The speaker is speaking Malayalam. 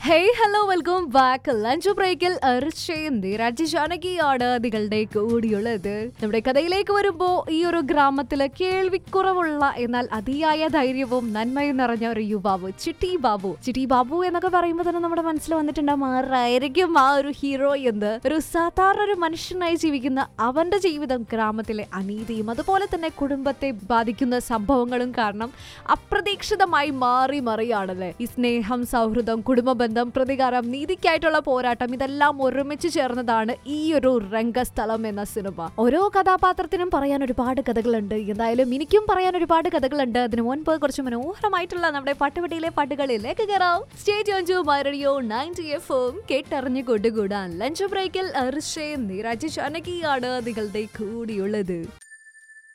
hey hello welcome back lunch ബ്രേക്കിൽ അർച്ചയും നീരാജ് ജാനകിയാണ് നിങ്ങളുടെ കൂടിയുള്ളത് നമ്മുടെ കഥയിലേക്ക് വരുമ്പോ ഈ ഒരു ഗ്രാമത്തില് കേൾവിക്കുറവുള്ള എന്നാൽ അതിയായ ധൈര്യവും നന്മയും നിറഞ്ഞ ഒരു യുവാവ് ചിട്ടി ബാബു ചിട്ടി ബാബു എന്നൊക്കെ പറയുമ്പോൾ തന്നെ നമ്മുടെ മനസ്സിൽ വന്നിട്ടുണ്ടാവും ആരായിരിക്കും ആ ഒരു ഹീറോ എന്ന് ഒരു സാധാരണ ഒരു മനുഷ്യനായി ജീവിക്കുന്ന അവന്റെ ജീവിതം ഗ്രാമത്തിലെ അനീതിയും അതുപോലെ തന്നെ കുടുംബത്തെ ബാധിക്കുന്ന സംഭവങ്ങളും കാരണം അപ്രതീക്ഷിതമായി മാറി മറിയാണല്ലേ ഈ സ്നേഹം സൗഹൃദം കുടുംബ ബന്ധം പ്രതികാരം നീതിക്കായിട്ടുള്ള പോരാട്ടം ഇതെല്ലാം ഒരുമിച്ച് ചേർന്നതാണ് ഈ ഒരു രംഗസ്ഥലം എന്ന സിനിമ ഓരോ കഥാപാത്രത്തിനും പറയാൻ ഒരുപാട് കഥകളുണ്ട് എന്തായാലും എനിക്കും പറയാൻ ഒരുപാട് കഥകളുണ്ട് അതിനു മുൻപ് കുറച്ച് മനോഹരമായിട്ടുള്ള നമ്മുടെ പാട്ടുപെട്ടിയിലെ പാട്ടുകളിലേക്ക് കയറാം സ്റ്റേറ്റ് ഓൺ ടു മൈറഡിയോ നയൻറ്റി എഫും കേട്ടറിഞ്ഞു കൊണ്ടുകൂടാൻ ലഞ്ച് ബ്രേക്കിൽ അർഷയും നീരാജ് ജാനകിയാണ് നിങ്ങളുടെ കൂടിയുള്ളത്